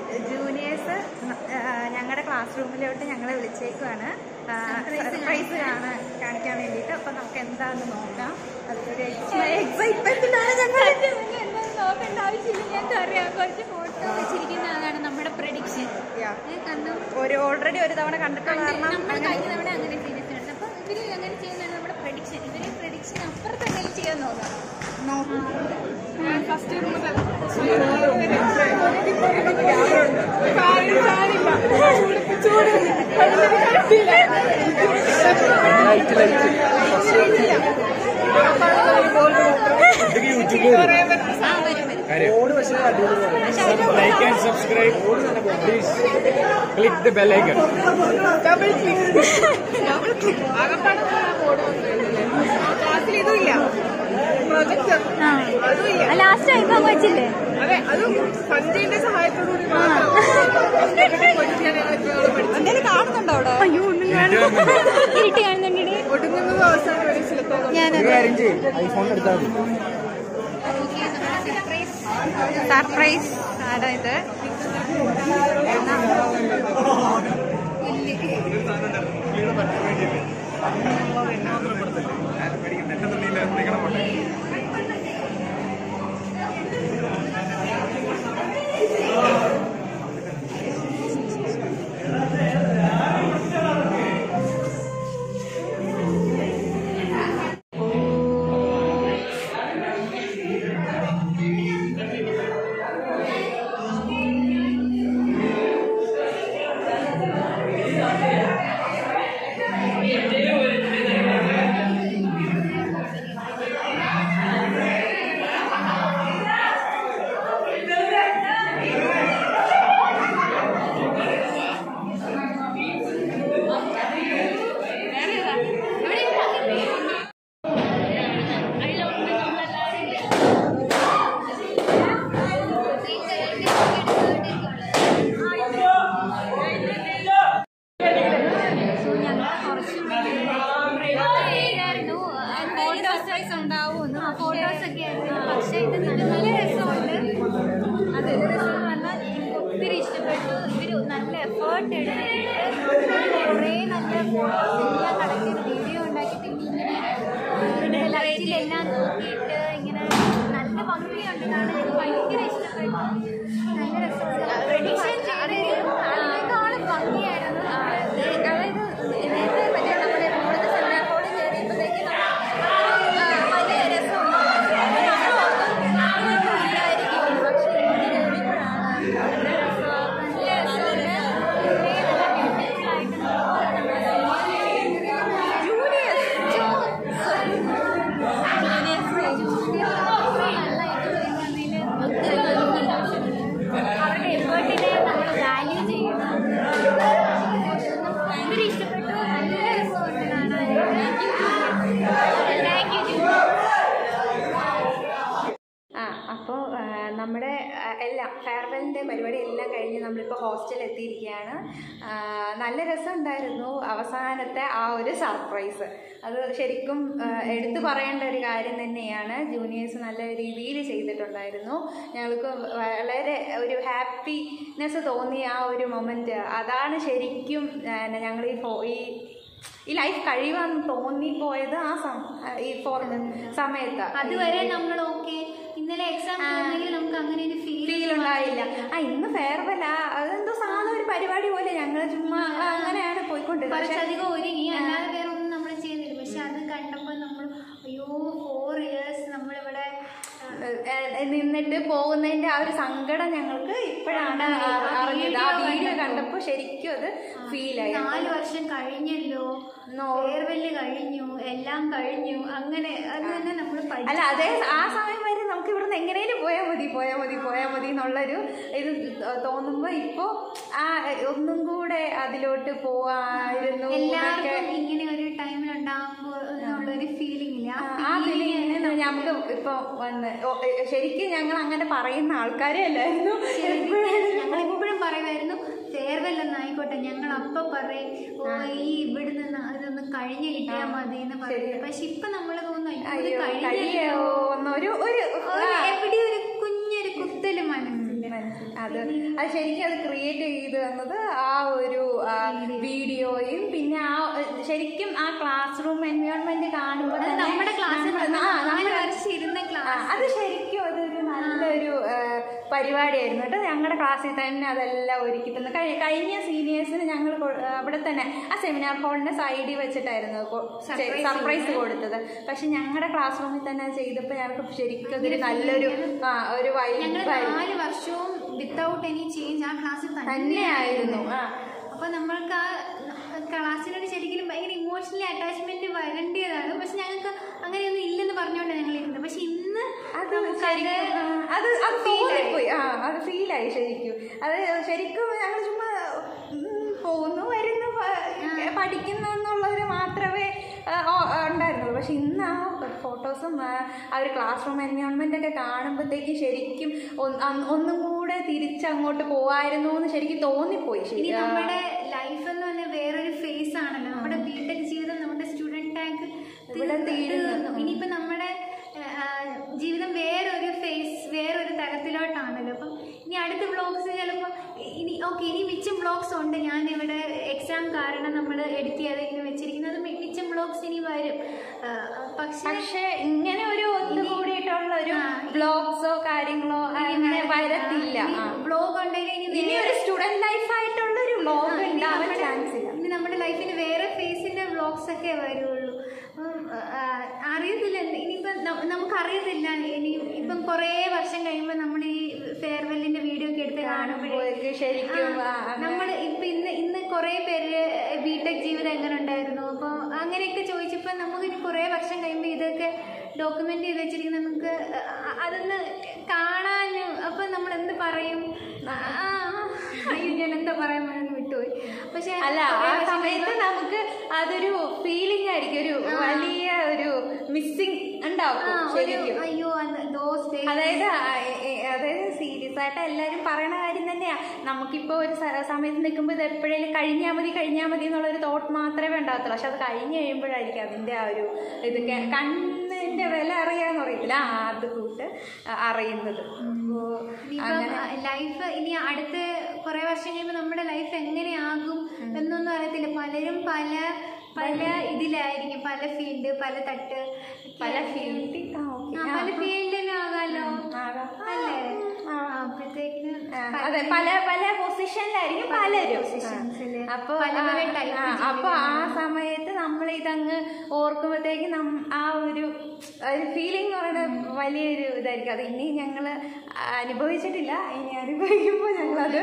Juniors ഞങ്ങളുടെ class റൂമിലോട്ട് ഞങ്ങളെ വിളിച്ചേക്കുവാണ് സർപ്രൈസ് ആണ് കാണിക്കാൻ വേണ്ടിയിട്ട് അപ്പം നമുക്ക് എന്താണെന്ന് നോക്കാം അതിലൊരു എക്സൈറ്റ്മെന്റിലാണ് ഞങ്ങൾ നോക്കേണ്ട ആവശ്യമില്ല ഞങ്ങൾക്ക് അറിയാം കുറച്ച് ഫോട്ടോ വെച്ചിരിക്കുന്ന അതാണ് നമ്മുടെ പ്രഡിക്ഷൻ കാരണം ഒരു ഓൾറെഡി ഒരു തവണ കണ്ടിട്ടുള്ള കാരണം നമ്മൾ കഴിഞ്ഞ തവണ അങ്ങനെ ചെയ്തിട്ടുണ്ട് അപ്പൊ ഇവര് അങ്ങനെ ചെയ്യുന്നതാണ് നമ്മുടെ പ്രഡിക്ഷൻ ഇവര് പ്രഡിക്ഷൻ അപ്പുറത്ത് എന്തെങ്കിലും ചെയ്യാൻ നോക്കാം നോക്കാം ആ വരും വരും like and subscribe. Please click the bell icon. ക്ലാസ്സിൽ ഇതുമില്ല പ്രൊജക്ടർ അതുമില്ല ലാസ്റ്റ് ഐഫോൺ വെച്ചില്ലേ അതെ അതും സഞ്ജയിന്റെ സഹായത്തോടുകൂടി മാത്രം എന്തെങ്കിലും കാണുന്നുണ്ടോ അവിടെ ഇരുട്ടി കാണുന്നുണ്ട് ഒടുങ്ങുന്നത് അവസാനം വരെ ചിലപ്പോൾ ഐഫോൺ എടുത്താൽ മതി സർപ്രൈസ് ആടാ ഇത് ഫോട്ടോസ് ഉണ്ടാവുമെന്ന് ഫോട്ടോസ് ഒക്കെ ആയിരുന്നു പക്ഷെ ഇത് നല്ല നല്ല രസമുണ്ട് അത് രസം പറഞ്ഞാൽ എനിക്ക് ഒത്തിരി ഇഷ്ടപ്പെട്ടു ഇവർ നല്ല എഫേർട്ട് എടുത്തിട്ട് കുറേ നല്ല ഫോട്ടോസ് എല്ലാം കളക്ട് ചെയ്ത് വീഡിയോ ഉണ്ടാക്കിയിട്ട് ഇങ്ങനെ ലൈറ്റിലെല്ലാം നോക്കിയിട്ട് ഇങ്ങനെ നല്ല ഭംഗിയുണ്ട് കാണാൻ എനിക്ക് ഭയങ്കര ഇഷ്ടപ്പെട്ടു നല്ല രസമുണ്ട് പ്രഡിക്ഷൻ ചെയ്തെങ്കിലും അതിനേക്കാളും ഭംഗിയായിരുന്നു അതായത് നേരത്തെ മറ്റേ നമ്മുടെ മുകളിലത്തെ സെമിനാർ ഹോളിൽ കയറിയപ്പോഴത്തേക്ക് വലിയ രസമുണ്ട് ഇല്ലായിരിക്കും പക്ഷേ എനിക്ക് കയറിയപ്പോഴാണ് നല്ല രസമാണ് നല്ല അവരുടെ എഫേർട്ടിനെ നമ്മൾ വാല്യൂ ചെയ്യണം ഭയങ്കര ഇഷ്ടപ്പെട്ടു നല്ല രസമുണ്ട് കാണാനായിട്ട് താങ്ക് യു ആ അപ്പോൾ നമ്മുടെ ആ, എല്ലാം ഫെയർവെല്ലിൻ്റെ പരിപാടി എല്ലാം കഴിഞ്ഞ് നമ്മളിപ്പോൾ ഹോസ്റ്റലിൽ എത്തിയിരിക്കുകയാണ് ആ, നല്ല രസമുണ്ടായിരുന്നു അവസാനത്തെ ആ ഒരു സർപ്രൈസ് അത് ശരിക്കും ആ, എടുത്തു പറയേണ്ട ഒരു കാര്യം തന്നെയാണ് ജൂനിയേഴ്സ് നല്ല രീതിയിൽ ചെയ്തിട്ടുണ്ടായിരുന്നു ഞങ്ങൾക്ക് വളരെ ഒരു ഹാപ്പിനെസ് തോന്നിയ ആ ഒരു മൊമെൻറ്റ് അതാണ് ശരിക്കും ഞങ്ങൾ ഈ ഫോ ഈ ഈ ലൈഫ് കഴിയുവാൻ തോന്നിപ്പോയത് ആ സം ഈ ഫോർ സമയത്ത് അതുവരെ നമ്മൾ ഓക്കെ ഇന്നലെ എക്സാം ആയിരുന്നെങ്കിൽ നമുക്ക് അങ്ങനെ ഒരു ഫീൽ ഫീൽ ഉണ്ടായില്ല ആ ഇന്ന് ഫെയർവെൽ ആ അതെന്തോ സാധാ ഒരു പരിപാടി പോലെ ഞങ്ങൾ ചുമ്മാ ആ, അങ്ങനെയാണ് പോയിക്കൊണ്ടിരുന്നത് പക്ഷേ കുറച്ചധികം ഒരുങ്ങി അല്ലാതെ വേറെ ഒന്നും നമ്മൾ ചെയ്യുന്നില്ല പക്ഷെ അത് കണ്ടപ്പോൾ നമ്മൾ അയ്യോ ഫോർ ഇയേഴ്സ് നമ്മളിവിടെ ഏ, നിന്നിട്ട് പോകുന്നതിന്റെ ആ ഒരു സങ്കടം ഞങ്ങൾക്ക് ഇപ്പോഴാണ് അ- അറിഞ്ഞത് ആ വീഡിയോ കണ്ടപ്പോൾ ശരിക്കും അത് ഫീലായി നാല് വർഷം കഴിഞ്ഞല്ലോ ഫെയർവെല്ല് കഴിഞ്ഞു എല്ലാം കഴിഞ്ഞു അങ്ങനെ അത് തന്നെ നമ്മൾ അല്ല അതേ ആ സമയം വരെ നമുക്ക് ഇവിടുന്ന് എങ്ങനെയും പോയാൽ മതി പോയാൽ മതി പോയാൽ മതി എന്നുള്ളൊരു ഇത് തോന്നുമ്പോൾ ഇപ്പോൾ ആ ഒന്നും കൂടെ അതിലോട്ട് പോവായിരുന്നു എന്നൊക്കെ എല്ലാവർക്കും ഇങ്ങനെ ഒരു ടൈമിൽ ഉണ്ടാകുമ്പോൾ ഉള്ളൊരു ഫീലിംഗ് ഇല്ല ആ ഫീലിംഗ് നമുക്ക് ഇപ്പൊ വന്ന് ഓ, എ, ശരിക്കും ഞങ്ങൾ അങ്ങനെ പറയുന്ന ആൾക്കാരെ അല്ലായിരുന്നു ഞങ്ങൾ ഇപ്പോഴും പറയുമായിരുന്നു ഫെയർവെൽ എന്നായിക്കോട്ടെ ഞങ്ങൾ അപ്പൊ പറയും ഓ ഈ ഇവിടുന്ന് ന- ഇതൊന്ന് കഴിഞ്ഞ് കിട്ടിയാൽ മതി എന്ന് പറയും പക്ഷെ ഇപ്പൊ നമ്മൾ തോന്നുന്നു അയ്യോ, ഇത് അയ്യോ കഴിഞ്ഞല്ലോ കഴിയോ എന്നൊരു ഒരു ഒരു എവിടെ ഒരു കുഞ്ഞൊരു കുത്തല് മനസ്സിൽ മനസ്സിൽ- അത് അത് ശരിക്കും അത് ക്രിയേറ്റ് ചെയ്ത് തന്നത് ആ ഒരു ആ, വീഡിയോയും പിന്നെ ആ ഏഹ്, ശരിക്കും ആ ക്ലാസ് റൂം എൻവയോൺമെന്റ് കാണുമ്പോൾ അത് തന്നെ നമ്മുടെ ക്ലാസ്സിൽ നമ്മൾ- ആ, നാല് നമ്മുടെ- വർഷം ഇരുന്ന ആ, ക്ലാസ് അത് ശരിക്കും അതൊരു നല്ലൊരു ആ, പരിപാടിയായിരുന്നു കേട്ടോ ഞങ്ങളുടെ ക്ലാസ്സിൽ തന്നെ അതെല്ലാം ഒരുക്കി തന്നു കഴി- കഴിഞ്ഞ സീനിയേഴ്സിന് ഞങ്ങൾ കൊ- അവിടെ തന്നെ ആ സെമിനാർ ഹാളിന്റെ സൈഡിൽ വെച്ചിട്ടായിരുന്നു സർപ്രൈസ് കൊടുത്തത് പക്ഷെ ഞങ്ങളുടെ ക്ലാസ് റൂമിൽ തന്നെ അത് ചെയ്തപ്പോൾ ഞങ്ങൾക്ക് ശരിക്കും അതൊരു നല്ലൊരു ആ, ഒരു ഞങ്ങൾ വൈബായിരുന്നു നാല് വർഷവും വിത്തൗട്ട് എനി ചേഞ്ച് ആ ക്ലാസ്സിൽ തന്നെയായിരുന്നു ആ അപ്പൊ നമ്മൾക്ക് ആ ക്ലാസ്സിനോട് ശരിക്കും ഭയങ്കര ഇമോഷണലി അറ്റാച്ച്മെന്റ് വരേണ്ടതാണ് പക്ഷെ ഞങ്ങൾക്ക് അങ്ങനെയൊന്നും ഇല്ലെന്ന് പറഞ്ഞുകൊണ്ടാണ് ഞങ്ങൾ ഇരുന്നത് പക്ഷെ ഇന്ന് അത് ശരിക്കും, ആ, അത് അത് തോന്നിപ്പോയി ആ അത് ഫീലായി ശരിക്കും അത് ശരിക്കും ഞങ്ങൾ ചുമ്മാ ഉം, പോകുന്നു വരുന്നു പ- പഠിക്കുന്നു എന്നുള്ളവർ മാത്രമേ ആ, ഓ- ഉണ്ടായിരുന്നുള്ളൂ പക്ഷെ ഇന്ന് ആ ഫോട്ടോസും ആ ആ ഒരു ക്ലാസ് റൂം എൻവയോൺമെന്റ് ഒക്കെ കാണുമ്പോഴത്തേക്കും ശരിക്കും ഒന്ന് അന്ന് ഒന്നും കൂടെ തിരിച്ചങ്ങോട്ട് പോവായിരുന്നു എന്ന് ശരിക്കും തോന്നിപ്പോയി ഇനി ശരി ആ, നമ്മുടെ ലൈഫ് എന്ന് പറഞ്ഞാൽ വേറൊരു ഫേസ് ആണല്ലോ നമ്മുടെ ബിടെക് ജീവിതം നമ്മുടെ സ്റ്റുഡന്റ് ടാങ്ക് ഇവിടെ തീരുന്നു. ഇനിയിപ്പോ നമ്മുടെ ആ, ജീവിതം വേറൊരു ഫേസ് വേറൊരു തലത്തിലോട്ടാണല്ലോ അപ്പം ഇനി അടുത്ത വ്ളോഗ്സ് ചിലപ്പോൾ ഇനി ഓക്കെ ഇനി മിച്ചം വ്ളോഗ്സ് ഉണ്ട് ഞാൻ ഇവിടെ എക്സാം കാരണം നമ്മൾ എഡിറ്റ് ചെയ്ത് ഇങ്ങനെ വെച്ചിരിക്കുന്നത് മി- മിച്ചം വ്ളോഗ്സ് ഇനി വരും ആ, പക്ഷേ പക്ഷെ ഇങ്ങനെ ഒരു ഒത്തുകൂടിയിട്ടുള്ള ഒരു ആ, ബ്ലോഗ്സോ കാര്യങ്ങളോ അങ്ങനെ വരത്തില്ല ആ. വ്ളോഗ് ഉണ്ടെങ്കിൽ ഇനി ഇനി ഒരു സ്റ്റുഡന്റ് ലൈഫ് ആയിട്ടുള്ള ഒരു വ്ലോഗ് ഇനി ഉണ്ടാവാൻ നമ്മുടെ- ചാൻസ് ഇല്ല ഇനി നമ്മുടെ ലൈഫിൽ വേറെ ഫേസിന്റെ വ്ളോഗ്സ് ഒക്കെ വരുള്ളൂ അപ്പം, ആ, അറിയത്തില്ല ഇനിയിപ്പം ന- നമുക്കറിയത്തില്ല ഇനി ഇപ്പം കുറേ വർഷം കഴിയുമ്പോൾ നമ്മൾ ഈ ഫെയർവെല്ലിന്റെ വീഡിയോ ഒക്കെ എടുത്ത് കാണുമ്പോഴേ കാണുമ്പോഴേക്ക് ശരിക്കും ആ, അങ്ങനെ- നമ്മൾ ഇപ്പൊ ഇന്ന് ഇന്ന് കുറേ പേര് ബിടെക് ജീവിതം എങ്ങനെ ഉണ്ടായിരുന്നു അപ്പോൾ അങ്ങനെയൊക്കെ ചോദിച്ചപ്പോൾ നമുക്ക് ഇനി കുറേ വർഷം കഴിയുമ്പോൾ ഇതൊക്കെ ഡോക്യുമെന്റ് ചെയ്ത് വെച്ചിരിക്കുന്ന നമുക്ക് അ- അതൊന്ന് കാണാനും അപ്പൊ നമ്മൾ എന്ത് പറയും ആ, ആ, അയ്യോ ഞാൻ എന്താ പറയാൻ വേണമെന്ന് വിട്ടുപോയി പക്ഷെ അല്ല കുറേ ആ വർഷം സമയത്ത് നമുക്ക് അതൊരു ഫീലിംഗ് ആയിരിക്കും ഒരു വലിയ ഒരു മിസ്സിങ് ഉണ്ടാവും ആ, ഒരു ശരിക്കും അയ്യോ ദോസ് ഡേയ്സ് അതായത് ആ, എ- എ- അതായത് സീരിയസ് ആയിട്ട് എല്ലാവരും പറയണ കാര്യം തന്നെയാ നമുക്കിപ്പോൾ ഒരു സ- സമയത്ത് നിൽക്കുമ്പോൾ ഇത് എപ്പോഴേലും കഴിഞ്ഞാൽ മതി കഴിഞ്ഞാൽ മതി എന്നുള്ളൊരു തോട്ട് മാത്രമേ ഉണ്ടാകത്തുള്ളൂ പക്ഷെ അത് കഴിഞ്ഞ് കഴിയുമ്പോഴായിരിക്കും അതിൻ്റെ ആ ഒരു ഇതൊക്കെ കണ്ണിൻ്റെ വില അറിയാന്ന് പറയത്തില്ല ആ അത് കൂട്ട് അറിയുന്നത് അപ്പോൾ ഇനിയിപ്പം ലൈഫ് ഇനി അടുത്ത കുറെ വർഷം കഴിയുമ്പോൾ നമ്മുടെ ലൈഫ് എങ്ങനെയാകും എന്നൊന്നും അറിയത്തില്ല പലരും പല പല ഇതിലായിരിക്കും പല ഫീൽഡ് പല തട്ട് പല ഫീൽഡിൽ ആ, പല ഫീൽഡിലാകാലോ ആകാം. അല്ലേ ആ. അപ്പോഴത്തേക്കിന് ആ, അതെ പല പല പൊസിഷനിലായിരിക്കും പലരും പൊസിഷൻസില് അപ്പൊ പല പല type ആ, അപ്പൊ ആ സമയത്ത് നമ്മൾ ഇതങ്ങ് ഓർക്കുമ്പോഴത്തേക്ക് ആ ഒരു ഒരു ഫീലിംഗ് എന്ന് പറയുന്നത് വലിയൊരു ഇതായിരിക്കും അത് ഇനി ഞങ്ങൾ അനുഭവിച്ചിട്ടില്ല ഇനി അനുഭവിക്കുമ്പോൾ ഞങ്ങളത്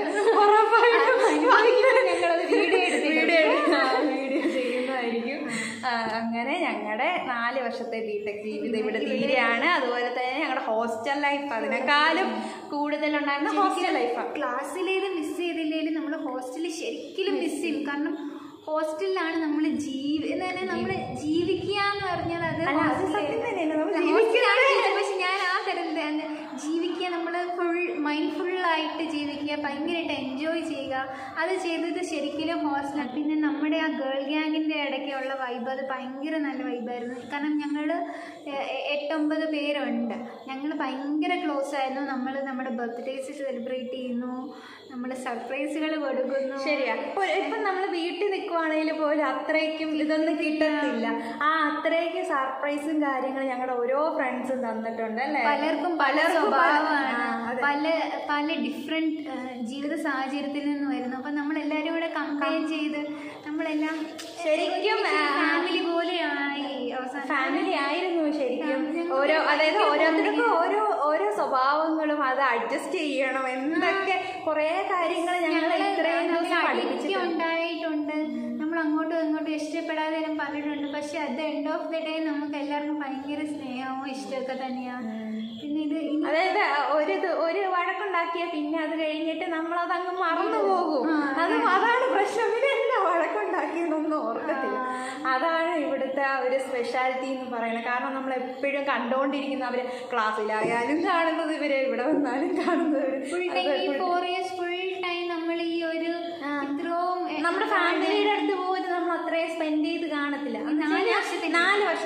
ഉറപ്പായിട്ടും ഞങ്ങളത് വീഡിയോ എടുത്ത് വീഡിയോ വീഡിയോ ചെയ്യുന്നതായിരിക്കും ആ, അങ്ങനെ ഞങ്ങളുടെ നാല് വർഷത്തെ ബിടെക് ജീവിതം ഇവിടെ തീരെയാണ് അതുപോലെ തന്നെ ഞങ്ങളുടെ ഹോസ്റ്റൽ ലൈഫ് അതിനേക്കാളും കൂടുതലുണ്ടായിരുന്ന ഹോസ്റ്റൽ ലൈഫാണ് ക്ലാസ്സിലേത് മിസ് ചെയ്തില്ലേലും നമ്മൾ ഹോസ്റ്റലിൽ ശരിക്കും മിസ് ചെയ്യും കാരണം ഹോസ്റ്റലിലാണ് നമ്മൾ ജീവി നമ്മൾ ജീവിക്കുക എന്ന് പറഞ്ഞാൽ അത് അല്ല, അത് hostel- സത്യം തന്നെയാണ്. നമ്മൾ ഹോസ്റ്റലാണ് ജീവിച്ചത്. പക്ഷെ ഞാൻ ആ തരത്തിൽ തന്നെ ജീവിക്കുക നമ്മൾ ഫുൾ മൈൻഡ്ഫുൾ ആയിട്ട് ജീവിക്കുക ഭയങ്കരമായിട്ട് എൻജോയ് ചെയ്യുക അത് ചെയ്തത് ശരിക്കും ഹോസ്റ്റലാണ് പിന്നെ നമ്മുടെ ആ ഗേൾ ഗ്യാങ്ങിൻ്റെ ഇടയ്ക്കുള്ള വൈബ് അത് ഭയങ്കര നല്ല വൈബായിരുന്നു കാരണം ഞങ്ങൾ എട്ടൊമ്പത് പേരുണ്ട് ഞങ്ങൾ ഭയങ്കര ക്ലോസ് ആയിരുന്നു നമ്മൾ നമ്മുടെ ബർത്ത്ഡേസ് സെലിബ്രേറ്റ് ചെയ്യുന്നു നമ്മൾ സർപ്രൈസുകൾ കൊടുക്കുന്നു ശരിയാ ഇപ്പൊ ഇപ്പൊ നമ്മൾ വീട്ടിൽ നിൽക്കുവാണെങ്കിൽ പോലും അത്രയ്ക്കും ഇതൊന്നും കിട്ടത്തില്ല ആ അത്രയ്ക്ക് സർപ്രൈസും കാര്യങ്ങളും ഞങ്ങളുടെ ഓരോ ഫ്രണ്ട്സും തന്നിട്ടുണ്ട് അല്ലേ പലർക്കും പല പലർക്കും പല- സ്വഭാവമാണ് ആ, അതെ. പല പല ഡിഫറെന്റ് ജീവിത സാഹചര്യത്തിൽ നിന്ന് വരുന്നു അപ്പൊ നമ്മൾ എല്ലാവരും കൂടെ കമ്പയർ ചെയ്ത് നമ്മളെല്ലാം ശരിക്കും, ആ, ഫാമിലി പോലെയായി അവസാനം ഫാമിലി ആയിരുന്നു ശരിക്കും ഓരോ അതായത് ഓരോരുത്തർക്കും ഓരോ ഓരോ സ്വഭാവങ്ങളും അത് അഡ്ജസ്റ്റ് ചെയ്യണം എന്തൊക്കെ കുറെ കാര്യങ്ങൾ ഞങ്ങൾ ഇത്രയും ദിവസം അടിയൊക്കെ പഠിപ്പിച്ചിട്ടുണ്ട് ഉണ്ടായിട്ടുണ്ട് നമ്മൾ അങ്ങോട്ടും ഇങ്ങോട്ടും ഇഷ്ടപ്പെടാതെ പറഞ്ഞിട്ടുണ്ട് പക്ഷെ at the end of the day നമുക്ക് എല്ലാവർക്കും ഭയങ്കര സ്നേഹവും ഇഷ്ടമൊക്കെ തന്നെയാണ് പിന്നെ ഇത് ഇനി അതായത് ഒരു ഇത്- ഒരു വഴക്കുണ്ടാക്കിയ പിന്നെ അത് കഴിഞ്ഞിട്ട് നമ്മൾ അതങ്ങ് മറന്നു പോകും അത് അതാണ് പ്രശ്നം പിന്നെ എന്താ വഴക്കുണ്ടാക്കിയെന്നൊന്നും ഓർക്കത്തില്ല അതാണ് ഇവിടുത്തെ ആ ഒരു സ്പെഷ്യാലിറ്റി എന്ന് പറയുന്നത് കാരണം നമ്മൾ എപ്പോഴും കണ്ടുകൊണ്ടിരിക്കുന്ന അവര് ക്ലാസ്സിലായാലും കാണുന്നത് ഇവരെ ഇവിടെ വന്നാലും കാണുന്നത് ഫുൾ ടൈം ഈ ഫോർ ഇയേഴ്സ് ഫുൾ ടൈം നമ്മൾ ഈ ഒരു ഇത്രയും നമ്മുടെ ഫാമിലിയുടെ അടുത്ത് പോലും നമ്മൾ അത്രയും സ്പെൻഡ് ചെയ്ത് കാണത്തില്ല നാല് വർഷത്തെ നാല് വർഷത്തെ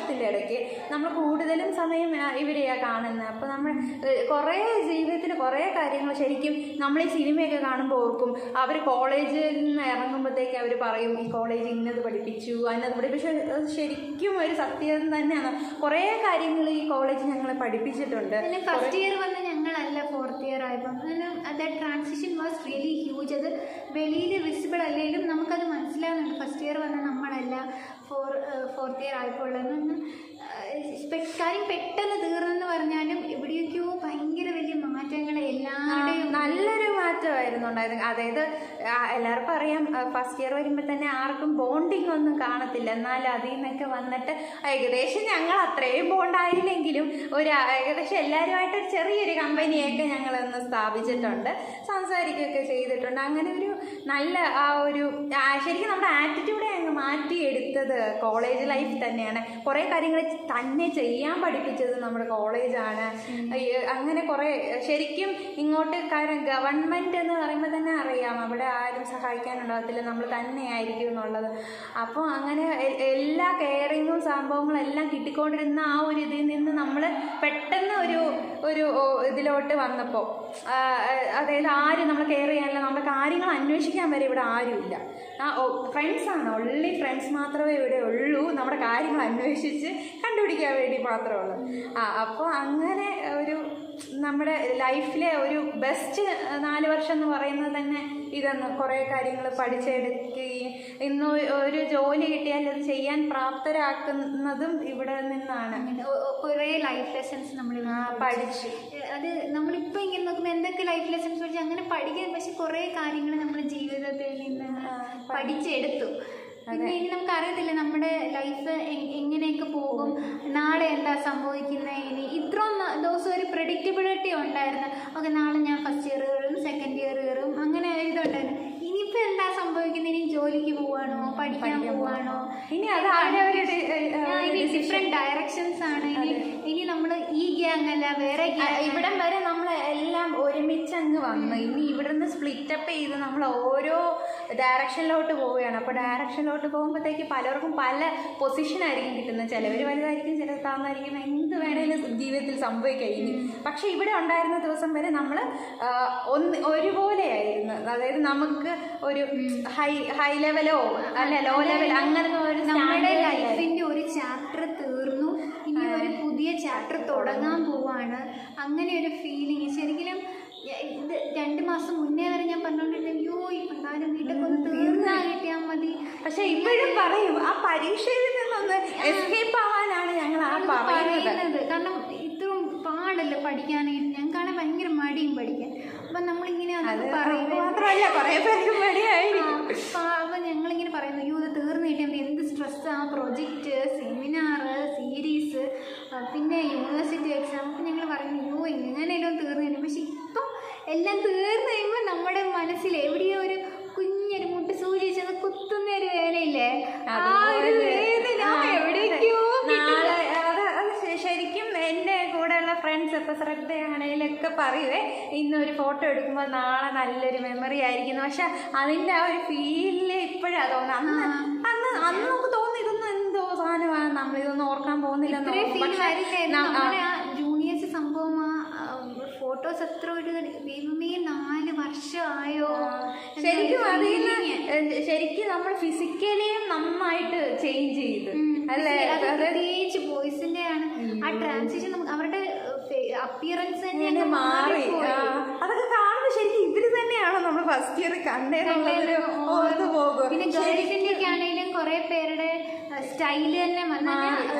കാണത്തില്ല ഇടയ്ക്ക് നമ്മൾ കൂടുതലും സമയം ആ, ഇവരെയാണ് കാണുന്നത് അപ്പോൾ നമ്മൾ ഏഹ്, കുറേ ജീവിതത്തിൽ കുറേ കാര്യങ്ങൾ ശരിക്കും നമ്മൾ ഈ സിനിമയൊക്കെ കാണുമ്പോൾ ഓർക്കും അവർ കോളേജിൽ നിന്ന് ഇറങ്ങുമ്പോഴത്തേക്ക് അവർ പറയും ഈ കോളേജ് ഇന്നത് പഠിപ്പിച്ചു അന്നത് പഠിപ്പിച്ചു അത് ശരിക്കും ഒരു സത്യം തന്നെയാണ് കുറേ കാര്യങ്ങൾ ഈ കോളേജ് ഞങ്ങളെ പഠിപ്പിച്ചിട്ടുണ്ട് പിന്നെ ഫസ്റ്റ് ഇയർ വന്ന ഞങ്ങളല്ല ഫോർത്ത് ഇയർ ആയപ്പം അത് ട്രാൻസിഷൻ വാസ് റിയലി ഹ്യൂജ് അത് വെളിയിൽ വിസിബിൾ അല്ലെങ്കിലും നമുക്കത് മനസ്സിലാവുന്നുണ്ട് ഫസ്റ്റ് ഇയർ വന്ന നമ്മളല്ല ഫോർ ഫോർത്ത് ഇയർ ആയപ്പോൾ ഉള്ളതെന്ന് കാര്യം പെട്ടെന്ന് തീർന്നെന്ന് പറഞ്ഞാലും എവിടെയൊക്കെയോ ഭയങ്കര വലിയ മാറ്റങ്ങൾ എല്ലാവരുടെയും നല്ലൊരു മാറ്റമായിരുന്നു ഉണ്ടായത് അതായത് ആ, എല്ലാവർക്കും അറിയാം ഫസ്റ്റ് ഇയർ വരുമ്പോൾ തന്നെ ആർക്കും ബോണ്ടിങ് ഒന്നും കാണത്തില്ല എന്നാൽ അതിൽ നിന്നൊക്കെ വന്നിട്ട് ഏകദേശം ഞങ്ങൾ അത്രയും ബോണ്ടായില്ലെങ്കിലും ഒരു ആ, ഏകദേശം എല്ലാവരുമായിട്ട് ഒരു ചെറിയൊരു കമ്പനിയൊക്കെ ഞങ്ങൾ ഒന്ന് സ്ഥാപിച്ചിട്ടുണ്ട് സംസാരിക്കുകയൊക്കെ ചെയ്തിട്ടുണ്ട് അങ്ങനെ ഒരു നല്ല ആ ഒരു ആ, ശരിക്കും നമ്മുടെ ആറ്റിറ്റ്യൂഡെ അങ്ങ് മാറ്റിയെടുത്തത് കോളേജ് ലൈഫ് തന്നെയാണ് കുറേ കാര്യങ്ങൾ തന്നെ ചെയ്യാൻ പഠിപ്പിച്ചത് നമ്മുടെ കോളേജാണ് അങ്ങനെ കുറേ ശരിക്കും ഇങ്ങോട്ട് കാര്യം ഗവൺമെൻറ് എന്ന് പറയുമ്പോൾ തന്നെ അറിയാം അവിടെ ആരും സഹായിക്കാനുണ്ടാകത്തില്ല നമ്മൾ തന്നെയായിരിക്കും എന്നുള്ളത് അപ്പോൾ അങ്ങനെ എ- എല്ലാ കെയറിങ്ങും സംഭവങ്ങളും എല്ലാം കിട്ടിക്കൊണ്ടിരുന്ന ആ ഒരു ഇതിൽ നിന്ന് നമ്മൾ പെട്ടെന്ന് ഒരു ഒരു ഓ, ഇതിലോട്ട് വന്നപ്പോൾ അതായത് ആരും നമ്മൾ കെയർ ചെയ്യാനില്ല നമ്മുടെ കാര്യങ്ങൾ അന്വേഷിക്കാൻ വരെ ഇവിടെ ആരുമില്ല ആ ഫ്രണ്ട്സാണ് ഒള്ളി ഫ്രണ്ട്സ് മാത്രമേ ഇവിടെ ഉള്ളൂ നമ്മുടെ കാര്യങ്ങൾ അന്വേഷിച്ച് കണ്ടുപിടിക്കാൻ വേണ്ടി മാത്രമേ ഉള്ളൂ ആ അപ്പോൾ അങ്ങനെ ഒരു നമ്മുടെ ലൈഫിലെ ഒരു ബെസ്റ്റ് നാല് വർഷം എന്ന് പറയുന്നത് തന്നെ ഇതെന്ന് കുറേ കാര്യങ്ങൾ പഠിച്ചെടുക്കുകയും ഇന്ന് ഒരു ജോലി കിട്ടിയാൽ അത് ചെയ്യാൻ പ്രാപ്തരാക്കുന്നതും ഇവിടെ നിന്നാണ് കുറേ ലൈഫ് ലെസൺസ് നമ്മൾ ആ, പഠിച്ചു അത് നമ്മളിപ്പോൾ ഇങ്ങനെ നോക്കുമ്പോൾ എന്തൊക്കെ ലൈഫ് ലെസൺസ് പഠിച്ചു അങ്ങനെ പഠിക്കാൻ പക്ഷെ കുറേ കാര്യങ്ങൾ നമ്മുടെ ജീവിതത്തിൽ നിന്ന് പഠിച്ചെടുത്തു പിന്നെ ഇനി നമുക്ക് അറിയത്തില്ല നമ്മുടെ ലൈഫ് എങ്ങനെയൊക്കെ പോകും നാളെ എന്താ സംഭവിക്കുന്നത് ഇനി ഇത്രയും ന- ദിവസം ഒരു പ്രഡിക്റ്റബിലിറ്റി ഉണ്ടായിരുന്നു ഓക്കെ നാളെ ഞാൻ ഫസ്റ്റ് ഇയർ കയറും സെക്കൻഡ് ഇയർ കയറും അങ്ങനെ ഒരു ഇതുണ്ടായിരുന്നു ഇനിയിപ്പോൾ എന്താ സംഭവിക്കുന്നത് ഇനി ജോലിക്ക് പോവാണോ പഠിക്കാൻ പോവാണോ ഇനി അത് അവരവരുടെ ഡി- ഏ, ഏ, ആ, ഇനി ഡിഫറെന്റ് ഡയറക്ഷൻസ് ആണ് ഇനി ഇനി നമ്മൾ ഈ ഗ്യാങ് അല്ല വേറെ ആ, ഗ്യാങ് ഇവിടം വരെ നമ്മൾ എല്ലാം ഒരുമിച്ച് അങ്ങ് വന്നു ഇനി ഇവിടുന്ന് സ്പ്ലിറ്റ് അപ്പ് ചെയ്ത് നമ്മൾ ഓരോ ഡയറക്ഷനിലോട്ട് പോവുകയാണ് അപ്പോൾ ഡയറക്ഷനിലോട്ട് പോകുമ്പോഴത്തേക്ക് പലർക്കും പല പൊസിഷനായിരിക്കും കിട്ടുന്നത് ചിലവർ വലുതായിരിക്കും ചിലർ താഴ്ന്നായിരിക്കും എന്ത് വേണേലും ജീവിതത്തിൽ സംഭവിക്കാം ഇനി പക്ഷെ ഇവിടെ ഉണ്ടായിരുന്ന ദിവസം വരെ നമ്മൾ ഒന്ന് ഒരുപോലെയായിരുന്നു അതായത് നമുക്ക് ഒരു ഹൈ ഹൈ ലെവലോ അല്ല ലോ ലെവൽ അങ്ങനെ ഒരു നമ്മുടെ standard ഇല്ലായിരുന്നു. ലൈഫിന്റെ ഒരു ചാപ്റ്റർ തീർന്നു ഇനി ഒരു പുതിയ ചാപ്റ്റർ തുടങ്ങാൻ പോവാണ് അങ്ങനെ ഒരു ഫീലിംഗ് ശരിക്കും ഞ- ഇത് രണ്ട് മാസം മുന്നേ വരെ ഞാൻ പറഞ്ഞോണ്ടിരുന്നു അയ്യോ ഈ പിള്ളേരും വീട്ടൊക്കെ ഒന്ന് തീർന്നാ കിട്ടിയാൽ മതി പക്ഷെ ഇപ്പോഴും പറയും ആ പരീക്ഷയിൽ നിന്നൊന്ന് എസ്കേപ്പ് ആവാനാണ് ഞങ്ങൾ ആ പറയുന്നത് പറയുന്നത് കാരണം ഇത്രയും പാടല്ലേ പഠിക്കാനായിട്ട് ഞങ്ങൾക്കാണെങ്കിൽ ഭയങ്കര മടിയും പഠിക്കാൻ അപ്പം നമ്മളിങ്ങനെ അത് അതൊക്കെ പറയുന്നത് മാത്രമല്ല കുറെ പേർക്ക് മടിയായിരിക്കും അപ്പം ഞങ്ങളിങ്ങനെ പറയുന്നു അയ്യോ ഇത് തീർന്നു കിട്ടിയാൽ എന്ത് സ്ട്രെസ്സാ പ്രൊജക്റ്റ് സെമിനാർ സീരീസ് പിന്നെ യൂണിവേഴ്സിറ്റി എക്സാം അപ്പം ഞങ്ങൾ പറയുന്നു അയ്യോ എങ്ങനെയാലും തീർന്നു കിട്ടും പക്ഷെ ഇപ്പം എല്ലാം തീർന്നു കഴിയുമ്പോൾ നമ്മുടെ മനസ്സിൽ എവിടെയോ ഒരു കുഞ്ഞൊരു മുട്ട് സൂചിച്ചത് കുത്തുന്ന ഒരു വേദനയില്ലേ ആ ഒരു വേദന എവിടേക്കോ നാളെ അത് അത് ശ- ശരിക്കും എൻ്റെ കൂടെയുള്ള ഫ്രണ്ട്സ് ഇപ്പൊ ശ്രദ്ധയാണേലൊക്കെ പറയുവേ ഇന്നൊരു ഫോട്ടോ എടുക്കുമ്പോൾ നാളെ നല്ലൊരു മെമ്മറി ആയിരിക്കുന്നു പക്ഷെ അതിന്റെ ആ ഒരു ഫീലില് ഇപ്പോഴാ തോന്നുന്നത് അന്ന് അന്ന് അന്ന് നമുക്ക് തോന്നി ഇതൊന്നും എന്തോ സാധനമാണ് നമ്മൾ ഇതൊന്നും ഓർക്കാൻ പോകുന്നില്ലെന്ന് ഇത്രയും തോന്നും. ഫീൽ പക്ഷെ വരില്ലായിരുന്നു ന- ആ, നമ്മുടെ ആ ജൂനിയേഴ്സ് സംഭവം ആ ഫോട്ടോസ് എത്ര ഒരു ദൈവമേ നാല് വർഷമായോ ശരിക്കും അതിൽ നിന്ന് ശരിക്കും നമ്മൾ ഫിസിക്കലിയും നന്നായിട്ട് ചേഞ്ച് ചെയ്ത് അല്ലേ അത് അതായത് പ്രത്യേകിച്ച് ബോയ്സിന്റെ ആണ് ആ ട്രാൻസിഷൻ നമുക്ക് അവരുടെ അപ്പിയറൻസ് തന്നെ ഇങ്ങനെ അങ്ങ് മാറി മാറിപ്പോയി. ആ, അതൊക്കെ കാണുമ്പോൾ ശരിക്കും ഇവര് തന്നെയാണോ നമ്മൾ ഫസ്റ്റ് ഇയർ കണ്ടേന്നുള്ളൊരു ഓർത്ത് പോകും പിന്നെ ഗേൾസിന്റെ ഒക്കെ ആണെങ്കിലും കുറെ പേരുടെ സ്റ്റൈല് തന്നെ വന്ന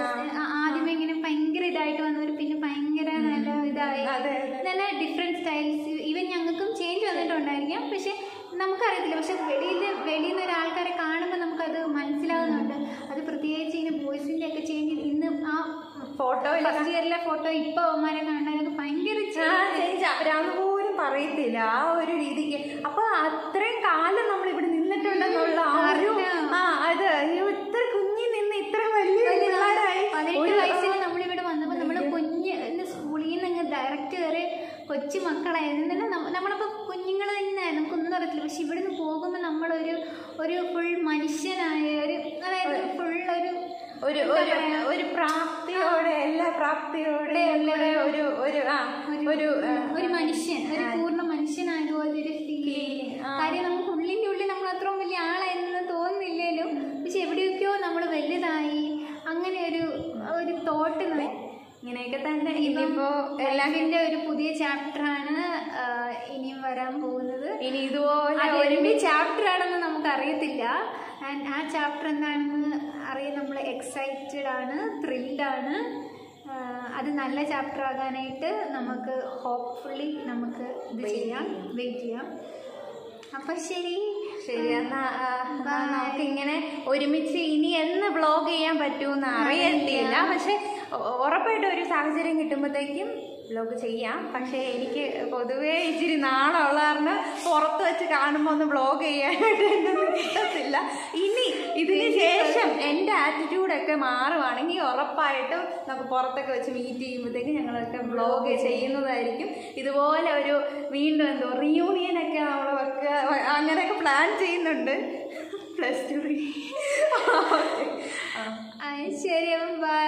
ആദ്യമേ ഇങ്ങനെ ഭയങ്കര ഇതായിട്ട് വന്നവർ പിന്നെ ഭയങ്കര നല്ല ഇതായി അതെ, നല്ല ഡിഫറെന്റ് സ്റ്റൈൽസ് ഈവൻ ഞങ്ങൾക്കും ചേഞ്ച് വന്നിട്ടുണ്ടായിരിക്കാം പക്ഷെ നമുക്കറിയത്തില്ല പക്ഷെ വെളിയിൽ വെളിയിൽ നിന്ന് ഒരാൾക്കാരെ കാണുമ്പോൾ നമുക്കത് മനസ്സിലാവുന്നുണ്ട് അത് പ്രത്യേകിച്ച് ഇങ്ങനെ ബോയ്സിന്റെ ഒക്കെ ചേഞ്ച് ഇന്ന് ആ ഫോട്ടോയിൽ ഫസ്റ്റ് ഇയറിലെ ഫോട്ടോ ഇപ്പൊ അവന്മാരെ കാണാനൊക്കെ ഭയങ്കര change. ചേഞ്ച് അവരാന്ന് പോലും പറയത്തില്ല ആ ഒരു രീതിക്ക് അപ്പൊ അത്രയും കാലം നമ്മൾ ഇവിടെ നിന്നിട്ടുണ്ടെന്നുള്ള ആ ഒരു ആ അത് അയ്യോ ഇത്ര കുഞ്ഞി നിന്ന് ഇത്ര വലിയ പിള്ളേരായി പതിനെട്ട് ഒരു- വയസ്സിൽ നമ്മളിവിടെ വന്നപ്പോൾ നമ്മൾ കുഞ്ഞ് സ്കൂളിൽ നിന്ന് അങ്ങ് ഡയറക്റ്റ് കയറി കൊച്ചു മക്കളായിരുന്നു നമ്മ- നമ്മളിപ്പോൾ കുഞ്ഞുങ്ങൾ തന്നെ നമുക്കൊന്നും അറിയത്തില്ല പക്ഷെ ഇവിടുന്ന് പോകുമ്പോൾ നമ്മളൊരു ഒരു ഫുൾ മനുഷ്യനായ ഒരു അതായത് ഫുൾ ഒരു ഒരു ഒരു ഒരു പ്രാപ്തിയോടെ എല്ലാ പ്രാപ്തിയോടെ കൂടെ ഒരു ഒരു ആ ഒരു ആ, ഒരു മനുഷ്യൻ ഒരു പൂർണ്ണ മനുഷ്യനായതുപോലെ ഒരു ഫീലിംഗ് കാര്യം നമുക്ക് ഉള്ളിൻ്റെ ഉള്ളിൽ നമ്മൾ അത്രയും വലിയ ആളായിരുന്നു തോന്നുന്നില്ലേലും പക്ഷെ എവിടെയൊക്കെയോ നമ്മൾ വലുതായി അങ്ങനെ ഒരു ഒരു തോട്ട് ഇങ്ങനെയൊക്കെ തന്നെ ഇനിയിപ്പോ എല്ലാത്തിൻ്റെ ഒരു പുതിയ ചാപ്റ്ററാണ് ഇനിയും വരാൻ പോകുന്നത് ഇനി ഇതുപോലെ അത് എന്ത് ചാപ്റ്റർ ആണെന്ന് നമുക്ക് അറിയത്തില്ല ആൻഡ് ആ ചാപ്റ്റർ എന്താണെന്ന് അറിയാൻ നമ്മൾ എക്സൈറ്റഡ് ആണ് ത്രില്ഡ് ആണ് ആഹ് അത് നല്ല ചാപ്റ്റർ ആകാനായിട്ട് നമുക്ക് ഹോപ്പ്ഫുള്ളി നമുക്ക് ഇത് ചെയ്യാം വെയിറ്റ് ചെയ്യാം അപ്പം ശരി ശരി എന്നാ ആ, ആ, നമുക്ക് ഇങ്ങനെ ഒരുമിച്ച് ഇനി എന്ന് വ്ളോഗ് ചെയ്യാൻ പറ്റുമെന്ന് അറിയത്തില്ല പക്ഷെ ഉ- ഉറപ്പായിട്ടും ഒരു സാഹചര്യം കിട്ടുമ്പോഴത്തേക്കും വ്ളോഗ് ചെയ്യാം പക്ഷേ എനിക്ക് പൊതുവേ ഇച്ചിരി നാളുള്ള കാരണം പുറത്ത് വെച്ച് കാണുമ്പോൾ ഒന്ന് വ്ളോഗ് ചെയ്യാനായിട്ട് എന്നൊന്നും കിട്ടത്തില്ല ഇനി ഇതിന് ശേഷം എൻ്റെ ആറ്റിറ്റ്യൂഡൊക്കെ മാറുവാണെങ്കിൽ ഉറപ്പായിട്ടും നമുക്ക് പുറത്തൊക്കെ വെച്ച് മീറ്റ് ചെയ്യുമ്പോഴത്തേക്കും ഞങ്ങളൊക്കെ വ്ളോഗ് ചെയ്യുന്നതായിരിക്കും ഇതുപോലെ ഒരു വീണ്ടും എന്തോ റിയൂണിയനൊക്കെ നമ്മൾ വെക്കുക അങ്ങനെയൊക്കെ പ്ലാൻ ചെയ്യുന്നുണ്ട് പ്ലസ് ടു ആ, ശരി അപ്പം ബൈ